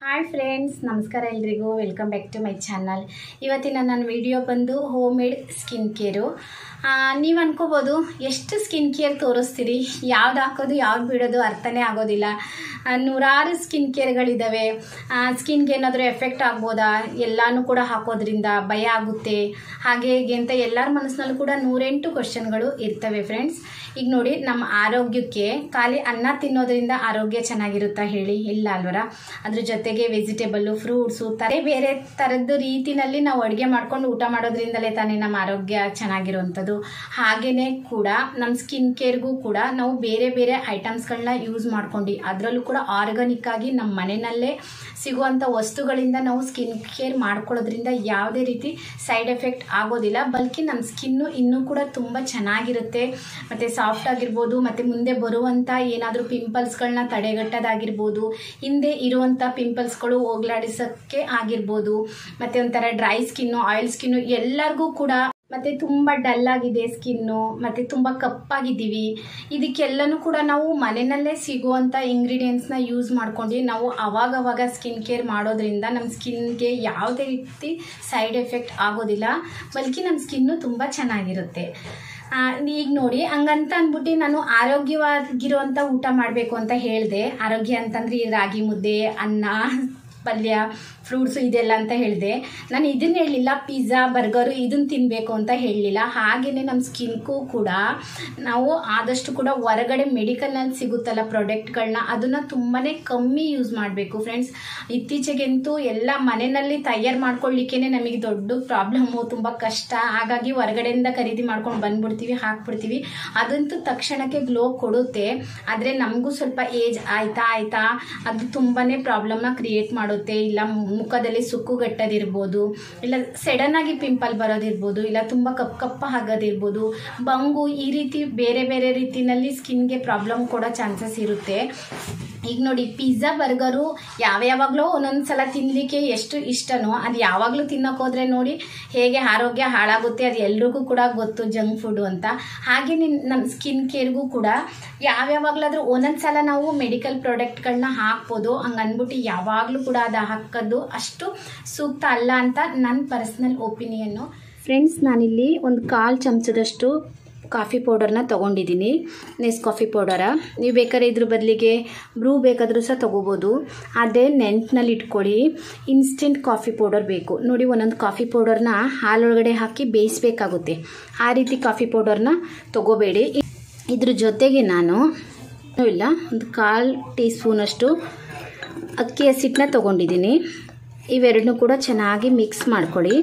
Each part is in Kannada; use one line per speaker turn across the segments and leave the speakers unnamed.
ಹಾಯ್ ಫ್ರೆಂಡ್ಸ್ ನಮಸ್ಕಾರ ಎಲ್ರಿಗೂ welcome back to my channel ಇವತ್ತಿನ ನನ್ನ ವಿಡಿಯೋ ಬಂದು ಹೋಮ್ ಮೇಡ್ ಸ್ಕಿನ್ ಕೇರು ನೀವು ಅನ್ಕೋಬೋದು ಎಷ್ಟು ಸ್ಕಿನ್ ಕೇರ್ ತೋರಿಸ್ತೀರಿ ಯಾವ್ದು ಹಾಕೋದು ಯಾವ್ದು ಬಿಡೋದು ಅರ್ಥನೇ ಆಗೋದಿಲ್ಲ ಆ, ನೂರಾರು ಸ್ಕಿನ್ ಕೇರ್ಗಳಿದ್ದಾವೆ ಸ್ಕಿನ್ಗೆ ಏನಾದರೂ ಎಫೆಕ್ಟ್ ಆಗ್ಬೋದಾ ಎಲ್ಲನೂ ಕೂಡ ಹಾಕೋದ್ರಿಂದ ಭಯ ಆಗುತ್ತೆ ಹಾಗೆ ಹೀಗೆ ಅಂತ ಎಲ್ಲರ ಮನಸ್ಸಿನಲ್ಲೂ ಕೂಡ ನೂರೆಂಟು ಕ್ವಶನ್ಗಳು ಇರ್ತವೆ ಫ್ರೆಂಡ್ಸ್ ಈಗ ನೋಡಿ ನಮ್ಮ ಆರೋಗ್ಯಕ್ಕೆ ಖಾಲಿ ಅನ್ನ ತಿನ್ನೋದ್ರಿಂದ ಆರೋಗ್ಯ ಚೆನ್ನಾಗಿರುತ್ತಾ ಹೇಳಿ ಇಲ್ಲ ಅಲ್ವರ ಅದ್ರ ಜೊತೆಗೆ ವೆಜಿಟೇಬಲ್ಲು ಫ್ರೂಟ್ಸು ತರೆ ಬೇರೆ ಥರದ್ದು ರೀತಿನಲ್ಲಿ ನಾವು ಅಡುಗೆ ಮಾಡ್ಕೊಂಡು ಊಟ ಮಾಡೋದ್ರಿಂದಲೇ ತಾನೇ ನಮ್ಮ ಆರೋಗ್ಯ ಚೆನ್ನಾಗಿರುವಂಥದ್ದು ಹಾಗೆಯೇ ಕೂಡ ನಮ್ಮ ಸ್ಕಿನ್ ಕೇರ್ಗೂ ಕೂಡ ನಾವು ಬೇರೆ ಬೇರೆ ಐಟಮ್ಸ್ಗಳನ್ನ ಯೂಸ್ ಮಾಡ್ಕೊಂಡು ಅದರಲ್ಲೂ ಕೂಡ ಆರ್ಗಾನಿಕ್ ಆಗಿ ನಮ್ಮ ಮನೆಯಲ್ಲೇ ಸಿಗುವಂಥ ವಸ್ತುಗಳಿಂದ ನಾವು ಸ್ಕಿನ್ ಕೇರ್ ಮಾಡ್ಕೊಳ್ಳೋದ್ರಿಂದ ಯಾವುದೇ ರೀತಿ ಸೈಡ್ ಎಫೆಕ್ಟ್ ಆಗೋದಿಲ್ಲ ಬಲ್ಕಿ ನಮ್ಮ ಸ್ಕಿನ್ನು ಇನ್ನೂ ಕೂಡ ತುಂಬ ಚೆನ್ನಾಗಿರುತ್ತೆ ಮತ್ತು ಸಾಫ್ಟ್ ಆಗಿರ್ಬೋದು ಮತ್ತು ಮುಂದೆ ಬರುವಂಥ ಏನಾದರೂ ಪಿಂಪಲ್ಸ್ಗಳನ್ನ ತಡೆಗಟ್ಟೋದಾಗಿರ್ಬೋದು ಹಿಂದೆ ಇರುವಂಥ ಪಿಂಪಲ್ಸ್ಗಳು ಹೋಗ್ಲಾಡಿಸೋಕ್ಕೆ ಆಗಿರ್ಬೋದು ಮತ್ತು ಒಂಥರ ಡ್ರೈ ಸ್ಕಿನ್ನು ಆಯಿಲ್ ಸ್ಕಿನ್ನು ಎಲ್ಲರಿಗೂ ಕೂಡ ಮತ್ತು ತುಂಬ ಡಲ್ ಆಗಿದೆ ಸ್ಕಿನ್ನು ಮತ್ತು ತುಂಬ ಕಪ್ಪಾಗಿದ್ದೀವಿ ಇದಕ್ಕೆಲ್ಲನೂ ಕೂಡ ನಾವು ಮನೆಯಲ್ಲೇ ಸಿಗುವಂಥ ಇಂಗ್ರೀಡಿಯೆಂಟ್ಸ್ನ ಯೂಸ್ ಮಾಡ್ಕೊಂಡು ನಾವು ಅವಾಗವಾಗ ಸ್ಕಿನ್ ಕೇರ್ ಮಾಡೋದ್ರಿಂದ ನಮ್ಮ ಸ್ಕಿನ್ಗೆ ಯಾವುದೇ ರೀತಿ ಸೈಡ್ ಎಫೆಕ್ಟ್ ಆಗೋದಿಲ್ಲ ಬಲ್ಕಿ ನಮ್ಮ ಸ್ಕಿನ್ನು ತುಂಬ ಚೆನ್ನಾಗಿರುತ್ತೆ ಆ, ಈಗ ನೋಡಿ ಹಂಗಂತ ಅಂದ್ಬಿಟ್ಟು ನಾನು ಆರೋಗ್ಯವಾಗಿರುವಂಥ ಊಟ ಮಾಡಬೇಕು ಅಂತ ಹೇಳಿದೆ ಆರೋಗ್ಯ ಅಂತಂದ್ರೆ ಈ ರಾಗಿ ಮುದ್ದೆ ಅನ್ನ ಪಲ್ಯ ಫ್ರೂಟ್ಸು ಇದೆಲ್ಲ ಅಂತ ಹೇಳಿದೆ ನಾನು ಇದನ್ನ ಹೇಳಲಿಲ್ಲ ಪಿಜ್ಜಾ ಬರ್ಗರು ಇದನ್ನು ತಿನ್ನಬೇಕು ಅಂತ ಹೇಳಲಿಲ್ಲ ಹಾಗೆಯೇ ನಮ್ಮ ಸ್ಕಿನ್ಗೂ ಕೂಡ ನಾವು ಆದಷ್ಟು ಕೂಡ ಹೊರಗಡೆ ಮೆಡಿಕಲ್ನಲ್ಲಿ ಸಿಗುತ್ತಲ್ಲ ಪ್ರಾಡಕ್ಟ್ಗಳನ್ನ ಅದನ್ನು ತುಂಬಾ ಕಮ್ಮಿ ಯೂಸ್ ಮಾಡಬೇಕು ಫ್ರೆಂಡ್ಸ್ ಇತ್ತೀಚೆಗಂತೂ ಎಲ್ಲ ಮನೆಯಲ್ಲಿ ತಯಾರು ಮಾಡ್ಕೊಳ್ಳಿಕ್ಕೇ ನಮಗೆ ದೊಡ್ಡ ಪ್ರಾಬ್ಲಮ್ಮು ತುಂಬ ಕಷ್ಟ ಹಾಗಾಗಿ ಹೊರಗಡೆಯಿಂದ ಖರೀದಿ ಮಾಡ್ಕೊಂಡು ಬಂದ್ಬಿಡ್ತೀವಿ ಹಾಕ್ಬಿಡ್ತೀವಿ ಅದಂತೂ ತಕ್ಷಣಕ್ಕೆ ಗ್ಲೋ ಕೊಡುತ್ತೆ ಆದರೆ ನಮಗೂ ಸ್ವಲ್ಪ ಏಜ್ ಆಯ್ತಾ ಆಯ್ತಾ ಅದು ತುಂಬಾ ಪ್ರಾಬ್ಲಮ್ನ ಕ್ರಿಯೇಟ್ ಮಾಡುತ್ತೆ ಇಲ್ಲ ಮುಖದಲ್ಲಿ ಸುಕ್ಕುಗಟ್ಟೋದಿರ್ಬೋದು ಇಲ್ಲ ಸಡನ್ ಆಗಿ ಪಿಂಪಲ್ ಬರೋದಿರ್ಬೋದು ಇಲ್ಲ ತುಂಬ ಕಪ್ ಕಪ್ಪ ಆಗೋದಿರ್ಬೋದು ಬಂಗು ಈ ರೀತಿ ಬೇರೆ ಬೇರೆ ರೀತಿನಲ್ಲಿ ಸ್ಕಿನ್ಗೆ ಪ್ರಾಬ್ಲಮ್ ಕೊಡೋ ಚಾನ್ಸಸ್ ಇರುತ್ತೆ ಈಗ ನೋಡಿ ಪಿಜ್ಜಾ ಬರ್ಗರು ಯಾವ್ಯಾವಾಗಲೂ ಒಂದೊಂದು ಸಲ ತಿನ್ನಲಿಕ್ಕೆ ಎಷ್ಟು ಇಷ್ಟನೋ ಅದು ಯಾವಾಗಲೂ ತಿನ್ನೋಕೆ ಹೋದ್ರೆ ನೋಡಿ ಹೇಗೆ ಆರೋಗ್ಯ ಹಾಳಾಗುತ್ತೆ ಅದು ಎಲ್ರಿಗೂ ಕೂಡ ಗೊತ್ತು ಜಂಕ್ ಫುಡ್ ಅಂತ ಹಾಗೆ ನಿನ್ ನಮ್ಮ ಸ್ಕಿನ್ ಕೇರ್ಗೂ ಕೂಡ ಯಾವ್ಯಾವಾಗಲಾದ್ರೂ ಒಂದೊಂದು ಸಲ ನಾವು ಮೆಡಿಕಲ್ ಪ್ರಾಡಕ್ಟ್ಗಳನ್ನ ಹಾಕ್ಬೋದು ಹಂಗೆ ಅಂದ್ಬಿಟ್ಟು ಯಾವಾಗಲೂ ಕೂಡ ಅದು ಹಾಕೋದು ಅಷ್ಟು ಸೂಕ್ತ ಅಲ್ಲ ಅಂತ ನನ್ನ ಪರ್ಸ್ನಲ್ ಒಪಿನಿಯನ್ನು ಫ್ರೆಂಡ್ಸ್ ನಾನಿಲ್ಲಿ ಒಂದು ಕಾಲು ಚಮಚದಷ್ಟು ಕಾಫಿ ಪೌಡರ್ನ ತೊಗೊಂಡಿದ್ದೀನಿ ನೆಸ್ ಕಾಫಿ ಪೌಡರ ನೀವು ಬೇಕಾದ್ರೆ ಇದ್ರ ಬದಲಿಗೆ ಬ್ರೂ ಬೇಕಾದರೂ ಸಹ ತೊಗೋಬೋದು ಅದೇ ನೆಂಟ್ನಲ್ಲಿ ಇಟ್ಕೊಳ್ಳಿ ಇನ್ಸ್ಟೆಂಟ್ ಕಾಫಿ ಪೌಡರ್ ಬೇಕು ನೋಡಿ ಒಂದೊಂದು ಕಾಫಿ ಪೌಡರ್ನ ಹಾಲೊಳಗಡೆ ಹಾಕಿ ಬೇಯಿಸ್ಬೇಕಾಗುತ್ತೆ ಆ ರೀತಿ ಕಾಫಿ ಪೌಡರ್ನ ತೊಗೋಬೇಡಿ ಇದ್ರ ಜೊತೆಗೆ ನಾನು ಇಲ್ಲ ಒಂದು ಕಾಲು ಟೀ ಸ್ಪೂನಷ್ಟು ಅಕ್ಕಿ ಹಸಿಟ್ಟನ್ನ ತೊಗೊಂಡಿದ್ದೀನಿ ಇವೆರಡನ್ನೂ ಕೂಡ ಚೆನ್ನಾಗಿ ಮಿಕ್ಸ್ ಮಾಡ್ಕೊಳ್ಳಿ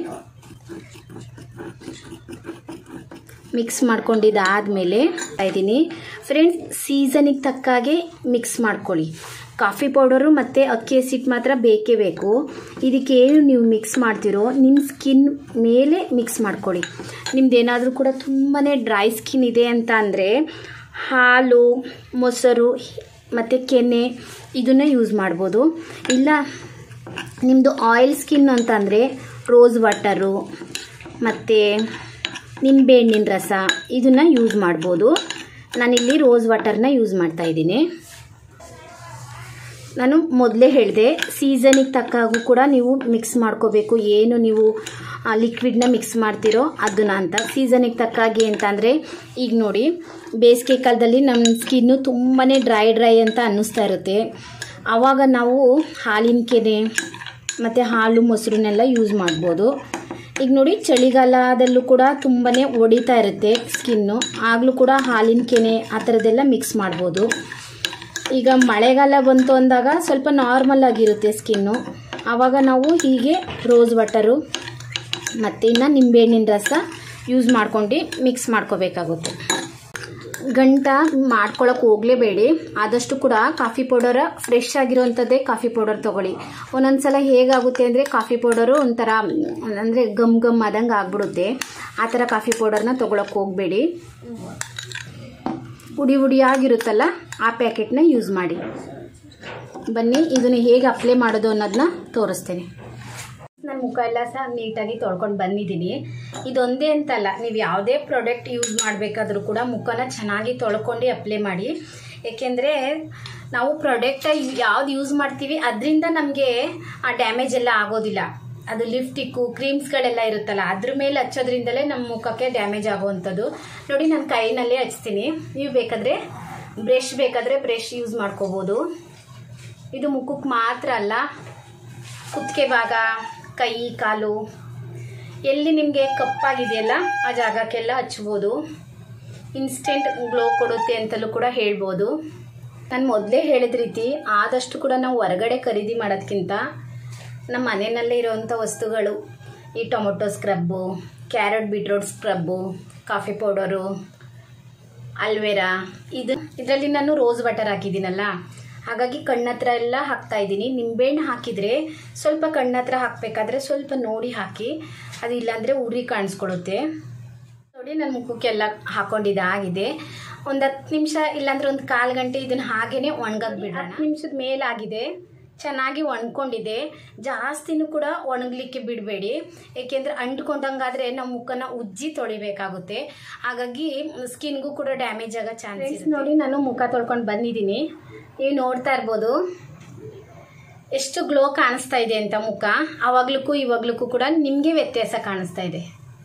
ಮಿಕ್ಸ್ ಮಾಡ್ಕೊಂಡಿದ್ದಾದಮೇಲೆ ಇದ್ದೀನಿ ಫ್ರೆಂಡ್ಸ್ ಸೀಸನಿಗೆ ತಕ್ಕಾಗೆ ಮಿಕ್ಸ್ ಮಾಡ್ಕೊಳ್ಳಿ ಕಾಫಿ ಪೌಡರು ಮತ್ತು ಅಕ್ಕಿ ಹಸಿಟ್ಟು ಮಾತ್ರ ಬೇಕೇ ಬೇಕು ಇದಕ್ಕೆ ಏನು ನೀವು ಮಿಕ್ಸ್ ಮಾಡ್ತೀರೋ ನಿಮ್ಮ ಸ್ಕಿನ್ ಮೇಲೆ ಮಿಕ್ಸ್ ಮಾಡ್ಕೊಳ್ಳಿ ನಿಮ್ದು ಏನಾದರೂ ಕೂಡ ತುಂಬಾ ಡ್ರೈ ಸ್ಕಿನ್ ಇದೆ ಅಂತ ಅಂದರೆ ಹಾಲು ಮೊಸರು ಮತ್ತು ಕೆನೆ ಇದನ್ನೇ ಯೂಸ್ ಮಾಡ್ಬೋದು ಇಲ್ಲ ನಿಮ್ಮದು ಆಯಿಲ್ ಸ್ಕಿನ್ ಅಂತಂದರೆ ರೋಸ್ ವಾಟರು ಮತ್ತು ನಿಂಬೆಹಣ್ಣಿನ ರಸ ಇದನ್ನು ಯೂಸ್ ಮಾಡ್ಬೋದು ನಾನಿಲ್ಲಿ ರೋಸ್ ವಾಟರ್ನ ಯೂಸ್ ಮಾಡ್ತಾ ಇದ್ದೀನಿ ನಾನು ಮೊದಲೇ ಹೇಳಿದೆ ಸೀಸನಿಗೆ ತಕ್ಕಾಗೂ ಕೂಡ ನೀವು ಮಿಕ್ಸ್ ಮಾಡ್ಕೋಬೇಕು ಏನು ನೀವು ಲಿಕ್ವಿಡ್ನ ಮಿಕ್ಸ್ ಮಾಡ್ತೀರೋ ಅದನ್ನ ಅಂತ ಸೀಸನಿಗೆ ತಕ್ಕಾಗಿ ಅಂತಂದರೆ ಈಗ ನೋಡಿ ಬೇಸಿಗೆ ಕಾಲದಲ್ಲಿ ನಮ್ಮ ಸ್ಕಿನ್ನು ತುಂಬಾ ಡ್ರೈ ಡ್ರೈ ಅಂತ ಅನ್ನಿಸ್ತಾ ಇರುತ್ತೆ ಆವಾಗ ನಾವು ಹಾಲಿನ ಕೆನೆ ಮತ್ತು ಹಾಲು ಮೊಸರನ್ನೆಲ್ಲ ಯೂಸ್ ಮಾಡ್ಬೋದು ಈಗ ನೋಡಿ ಚಳಿಗಾಲದಲ್ಲೂ ಕೂಡ ತುಂಬಾ ಒಡಿತಾ ಇರುತ್ತೆ ಸ್ಕಿನ್ನು ಆಗಲೂ ಕೂಡ ಹಾಲಿನ ಕೆನೆ ಆ ಥರದ್ದೆಲ್ಲ ಮಿಕ್ಸ್ ಮಾಡ್ಬೋದು ಈಗ ಮಳೆಗಾಲ ಬಂತು ಅಂದಾಗ ಸ್ವಲ್ಪ ನಾರ್ಮಲ್ ಆಗಿರುತ್ತೆ ಸ್ಕಿನ್ನು ಆವಾಗ ನಾವು ಹೀಗೆ ರೋಸ್ ವಾಟರು ಮತ್ತು ಇನ್ನು ನಿಂಬೆಹಣ್ಣಿನ ರಸ ಯೂಸ್ ಮಾಡ್ಕೊಂಡು ಮಿಕ್ಸ್ ಮಾಡ್ಕೋಬೇಕಾಗುತ್ತೆ ಗಂಟ ಮಾಡ್ಕೊಳಕ್ಕೆ ಹೋಗಲೇಬೇಡಿ ಆದಷ್ಟು ಕೂಡ ಕಾಫಿ ಪೌಡರ ಫ್ರೆಶ್ ಆಗಿರೋವಂಥದ್ದೇ ಕಾಫಿ ಪೌಡರ್ ತೊಗೊಳ್ಳಿ ಒಂದೊಂದು ಸಲ ಹೇಗಾಗುತ್ತೆ ಅಂದರೆ ಕಾಫಿ ಪೌಡರು ಒಂಥರ ಅಂದರೆ ಗಮ್ ಗಮ್ ಆದಂಗೆ ಆಗ್ಬಿಡುತ್ತೆ ಆ ಥರ ಕಾಫಿ ಪೌಡರ್ನ ತೊಗೊಳಕ್ಕೆ ಹೋಗಬೇಡಿ ಹುಡಿ ಹುಡಿಯಾಗಿರುತ್ತಲ್ಲ ಆ ಪ್ಯಾಕೆಟ್ನ ಯೂಸ್ ಮಾಡಿ ಬನ್ನಿ ಇದನ್ನು ಹೇಗೆ ಅಪ್ಲೈ ಮಾಡೋದು ಅನ್ನೋದನ್ನ ತೋರಿಸ್ತೇನೆ ನನ್ನ ಮುಖ ಎಲ್ಲ ಸಹ ನೀಟಾಗಿ ತೊಳ್ಕೊಂಡು ಬಂದಿದ್ದೀನಿ ಇದೊಂದೇ ಅಂತಲ್ಲ ನೀವು ಯಾವುದೇ ಪ್ರಾಡಕ್ಟ್ ಯೂಸ್ ಮಾಡಬೇಕಾದ್ರೂ ಕೂಡ ಮುಖನ ಚೆನ್ನಾಗಿ ತೊಳ್ಕೊಂಡು ಅಪ್ಲೈ ಮಾಡಿ ಏಕೆಂದರೆ ನಾವು ಪ್ರಾಡಕ್ಟ್ ಯಾವ್ದು ಯೂಸ್ ಮಾಡ್ತೀವಿ ಅದರಿಂದ ನಮಗೆ ಆ ಡ್ಯಾಮೇಜ್ ಎಲ್ಲ ಆಗೋದಿಲ್ಲ ಅದು ಲಿಫ್ಟಿಕ್ಕು ಕ್ರೀಮ್ಸ್ಗಳೆಲ್ಲ ಇರುತ್ತಲ್ಲ ಅದ್ರ ಮೇಲೆ ಹಚ್ಚೋದ್ರಿಂದಲೇ ನಮ್ಮ ಮುಖಕ್ಕೆ ಡ್ಯಾಮೇಜ್ ಆಗುವಂಥದ್ದು ನೋಡಿ ನಾನು ಕೈನಲ್ಲೇ ಹಚ್ತೀನಿ ನೀವು ಬೇಕಾದರೆ ಬ್ರಷ್ ಬೇಕಾದರೆ ಬ್ರಷ್ ಯೂಸ್ ಮಾಡ್ಕೋಬೋದು ಇದು ಮುಖಕ್ಕೆ ಮಾತ್ರ ಅಲ್ಲ ಕುತ್ತಿಗೆ ಭಾಗ ಕೈ ಕಾಲು ಎಲ್ಲಿ ನಿಮಗೆ ಕಪ್ಪಾಗಿದೆಯಲ್ಲ ಆ ಜಾಗಕ್ಕೆಲ್ಲ ಹಚ್ಬೋದು ಇನ್ಸ್ಟೆಂಟ್ ಗ್ಲೋ ಕೊಡುತ್ತೆ ಅಂತಲೂ ಕೂಡ ಹೇಳ್ಬೋದು ನಾನು ಮೊದಲೇ ಹೇಳಿದ ರೀತಿ ಆದಷ್ಟು ಕೂಡ ನಾವು ಹೊರಗಡೆ ಖರೀದಿ ಮಾಡೋದಕ್ಕಿಂತ ನಮ್ಮ ಮನೆಯಲ್ಲೇ ಇರೋವಂಥ ವಸ್ತುಗಳು ಈ tomato scrub carrot beetroot scrub coffee powder aloe vera ಇದು ಇದರಲ್ಲಿ ನಾನು ರೋಸ್ ವಾಟರ್ ಹಾಕಿದ್ದೀನಲ್ಲ ಹಾಗಾಗಿ ಕಣ್ಣತ್ರ ಎಲ್ಲ ಹಾಕ್ತಾ ಇದ್ದೀನಿ ನಿಂಬೆಹಣ್ಣು ಹಾಕಿದರೆ ಸ್ವಲ್ಪ ಕಣ್ಣತ್ರ ಹಾಕಬೇಕಾದ್ರೆ ಸ್ವಲ್ಪ ನೋಡಿ ಹಾಕಿ ಅದು ಇಲ್ಲಾಂದರೆ ಉರಿ ಕಾಣಿಸ್ಕೊಳುತ್ತೆ ನೋಡಿ ನನ್ನ ಮುಖಕ್ಕೆಲ್ಲ ಹಾಕೊಂಡಿದ್ದಾಗಿದೆ ಒಂದು ಹತ್ತು ನಿಮಿಷ ಇಲ್ಲಾಂದ್ರೆ ಒಂದು ಕಾಲು ಗಂಟೆ ಇದನ್ನು ಹಾಗೇನೆ ಒಣಗಕ್ಕೆ ಬಿಡೋಣ ಹತ್ತು ನಿಮಿಷದ ಮೇಲಾಗಿದೆ ಚೆನ್ನಾಗಿ ಒಣ್ಕೊಂಡಿದೆ ಜಾಸ್ತಿನೂ ಕೂಡ ಒಣಗಲಿಕ್ಕೆ ಬಿಡಬೇಡಿ ಏಕೆಂದರೆ ಅಂಟ್ಕೊಂಡಂಗಾದರೆ ನಮ್ಮ ಮುಖನ ಉಜ್ಜಿ ತೊಳಿಬೇಕಾಗುತ್ತೆ ಹಾಗಾಗಿ ಸ್ಕಿನ್ಗೂ ಕೂಡ ಡ್ಯಾಮೇಜ್ ಆಗೋ ಚಾನ್ಸಸ್ ನೋಡಿ ನಾನು ಮುಖ ತೊಳ್ಕೊಂಡು ಬಂದಿದ್ದೀನಿ ನೀವು ನೋಡ್ತಾ ಇರ್ಬೋದು ಎಷ್ಟು ಗ್ಲೋ ಕಾಣಿಸ್ತಾ ಇದೆ ಅಂತ ಮುಖ ಆವಾಗ್ಲಕ್ಕೂ ಇವಾಗ್ಲಕ್ಕೂ ಕೂಡ ನಿಮಗೆ ವ್ಯತ್ಯಾಸ ಕಾಣಿಸ್ತಾ ಇದೆ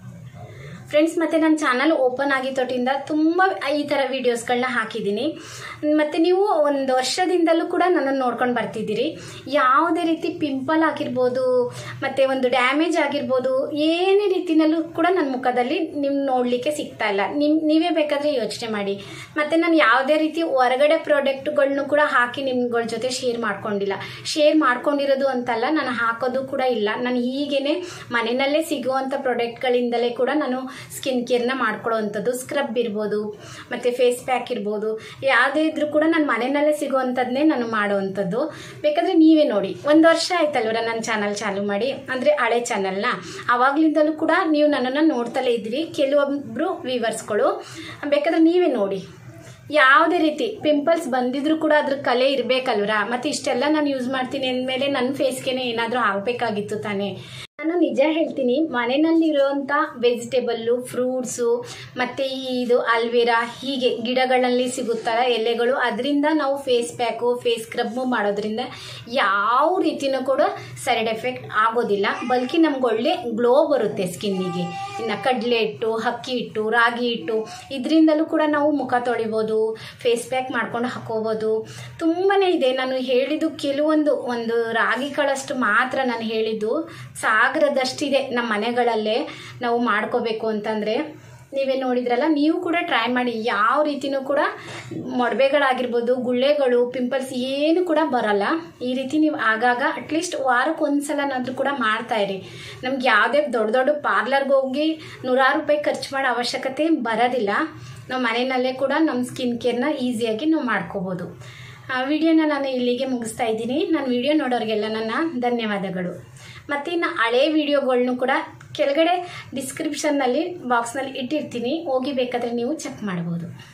ಫ್ರೆಂಡ್ಸ್ ಮತ್ತು ನನ್ನ ಚಾನಲ್ ಓಪನ್ ಆಗಿತ್ತೊಟ್ಟಿಂದ ತುಂಬ ಈ ಥರ ವೀಡಿಯೋಸ್ಗಳನ್ನ ಹಾಕಿದ್ದೀನಿ ಮತ್ತು ನೀವು ಒಂದು ವರ್ಷದಿಂದಲೂ ಕೂಡ ನನ್ನನ್ನು ನೋಡ್ಕೊಂಡು ಬರ್ತಿದ್ದೀರಿ ಯಾವುದೇ ರೀತಿ ಪಿಂಪಲ್ ಆಗಿರ್ಬೋದು ಮತ್ತು ಒಂದು ಡ್ಯಾಮೇಜ್ ಆಗಿರ್ಬೋದು ಏನೇ ರೀತಿನಲ್ಲೂ ಕೂಡ ನನ್ನ ಮುಖದಲ್ಲಿ ನಿಮ್ಮ ನೋಡಲಿಕ್ಕೆ ಸಿಗ್ತಾ ಇಲ್ಲ ನಿಮ್ ನೀವೇ ಬೇಕಾದರೆ ಯೋಚನೆ ಮಾಡಿ ಮತ್ತು ನಾನು ಯಾವುದೇ ರೀತಿ ಹೊರಗಡೆ ಪ್ರಾಡಕ್ಟ್ಗಳ್ನು ಕೂಡ ಹಾಕಿ ನಿಮ್ಗಳ ಜೊತೆ ಶೇರ್ ಮಾಡ್ಕೊಂಡಿಲ್ಲ ಶೇರ್ ಮಾಡ್ಕೊಂಡಿರೋದು ಅಂತಲ್ಲ ನಾನು ಹಾಕೋದು ಕೂಡ ಇಲ್ಲ ನಾನು ಹೀಗೇನೆ ಮನೆಯಲ್ಲೇ ಸಿಗುವಂಥ ಪ್ರಾಡಕ್ಟ್ಗಳಿಂದಲೇ ಕೂಡ ನಾನು ಸ್ಕಿನ್ ಕೇರ್ನ ಮಾಡ್ಕೊಳ್ಳೋವಂಥದ್ದು ಸ್ಕ್ರಬ್ ಇರ್ಬೋದು ಮತ್ತು ಫೇಸ್ ಪ್ಯಾಕ್ ಇರ್ಬೋದು ಯಾವುದೇ ಇದ್ರೂ ಕೂಡ ನಾನು ಮನೆಯಲ್ಲೇ ಸಿಗುವಂಥದ್ದನ್ನೇ ನಾನು ಮಾಡುವಂಥದ್ದು ಬೇಕಾದರೆ ನೀವೇ ನೋಡಿ ಒಂದು ವರ್ಷ ಆಯ್ತಲ್ವರ ನನ್ನ ಚಾನಲ್ ಚಾಲು ಮಾಡಿ ಅಂದರೆ ಹಳೆ ಚಾನಲ್ನ ಆವಾಗಲಿಂದಲೂ ಕೂಡ ನೀವು ನನ್ನನ್ನು ನೋಡ್ತಲೇ ಇದ್ದೀರಿ ಕೆಲವೊಬ್ಬರು ವ್ಯೂವರ್ಸ್ಗಳು ಬೇಕಾದರೆ ನೀವೇ ನೋಡಿ ಯಾವುದೇ ರೀತಿ ಪಿಂಪಲ್ಸ್ ಬಂದಿದ್ರು ಕೂಡ ಅದ್ರ ಕಲೆ ಇರಬೇಕಲ್ವರ ಮತ್ತು ಇಷ್ಟೆಲ್ಲ ನಾನು ಯೂಸ್ ಮಾಡ್ತೀನಿ ಅಂದಮೇಲೆ ನನ್ನ ಫೇಸ್ಗೆ ಏನಾದರೂ ಆಗಬೇಕಾಗಿತ್ತು ತಾನೇ ನಾನು ನಿಜ ಹೇಳ್ತೀನಿ ಮನೆಯಲ್ಲಿರುವಂಥ ವೆಜಿಟೇಬಲ್ಲು ಫ್ರೂಟ್ಸು ಮತ್ತು ಈ ಇದು ಅಲ್ವೇರಾ ಹೀಗೆ ಗಿಡಗಳಲ್ಲಿ ಸಿಗುತ್ತಲ್ಲ ಎಲೆಗಳು ಅದರಿಂದ ನಾವು ಫೇಸ್ ಪ್ಯಾಕು ಫೇಸ್ ಸ್ಕ್ರಬ್ಬು ಮಾಡೋದ್ರಿಂದ ಯಾವ ರೀತಿನೂ ಕೂಡ ಸೈಡ್ ಎಫೆಕ್ಟ್ ಆಗೋದಿಲ್ಲ ಬಲ್ಕಿ ನಮ್ಗೆ ಒಳ್ಳೆ ಗ್ಲೋ ಬರುತ್ತೆ ಸ್ಕಿನ್ನಿಗೆ ಇನ್ನು ಕಡಲೆ ಹಿಟ್ಟು ಅಕ್ಕಿ ಹಿಟ್ಟು ರಾಗಿ ಹಿಟ್ಟು ಇದರಿಂದಲೂ ಕೂಡ ನಾವು ಮುಖ ತೊಳಿಬೋದು ಫೇಸ್ ಪ್ಯಾಕ್ ಮಾಡ್ಕೊಂಡು ಹಾಕೋಬೋದು ತುಂಬಾ ಇದೆ ನಾನು ಹೇಳಿದ್ದು ಕೆಲವೊಂದು ಒಂದು ರಾಗಿ ಕಾಳಷ್ಟು ಮಾತ್ರ ನಾನು ಹೇಳಿದ್ದು ಸಾಗರದಷ್ಟಿದೆ ನಮ್ಮ ಮನೆಗಳಲ್ಲೇ ನಾವು ಮಾಡ್ಕೋಬೇಕು ಅಂತಂದರೆ ನೀವೇ ನೋಡಿದ್ರಲ್ಲ ನೀವು ಕೂಡ ಟ್ರೈ ಮಾಡಿ ಯಾವ ರೀತಿನೂ ಕೂಡ ಮೊಡವೆಗಳಾಗಿರ್ಬೋದು ಗುಳ್ಳೆಗಳು ಪಿಂಪಲ್ಸ್ ಏನು ಕೂಡ ಬರಲ್ಲ ಈ ರೀತಿ ನೀವು ಆಗಾಗ ಅಟ್ಲೀಸ್ಟ್ ವಾರಕ್ಕೆ ಒಂದು ಸಲನಾದರೂ ಕೂಡ ಮಾಡ್ತಾ ಇರಿ ನಮ್ಗೆ ಯಾವುದೇ ದೊಡ್ಡ ದೊಡ್ಡ ಪಾರ್ಲರ್ಗೆ ಹೋಗಿ ನೂರಾರು ರೂಪಾಯಿ ಖರ್ಚು ಮಾಡೋ ಅವಶ್ಯಕತೆ ಬರೋದಿಲ್ಲ ನಾವು ಮನೆಯಲ್ಲೇ ಕೂಡ ನಮ್ಮ ಸ್ಕಿನ್ ಕೇರ್ನ ಈಸಿಯಾಗಿ ನಾವು ಮಾಡ್ಕೋಬೋದು ಆ ವಿಡಿಯೋನ ನಾನು ಇಲ್ಲಿಗೆ ಮುಗಿಸ್ತಾ ಇದ್ದೀನಿ ನಾನು ವಿಡಿಯೋ ನೋಡೋರಿಗೆಲ್ಲ ನನ್ನ ಧನ್ಯವಾದಗಳು ಮತ್ತು ಇನ್ನು ಹಳೆ ವಿಡಿಯೋಗಳ್ನು ಕೂಡ ಕೆಳಗಡೆ ಡಿಸ್ಕ್ರಿಪ್ಷನ್ನಲ್ಲಿ ಬಾಕ್ಸ್ನಲ್ಲಿ ಇಟ್ಟಿರ್ತೀನಿ ಹೋಗಿ ಬೇಕಾದರೆ ನೀವು ಚೆಕ್ ಮಾಡ್ಬೋದು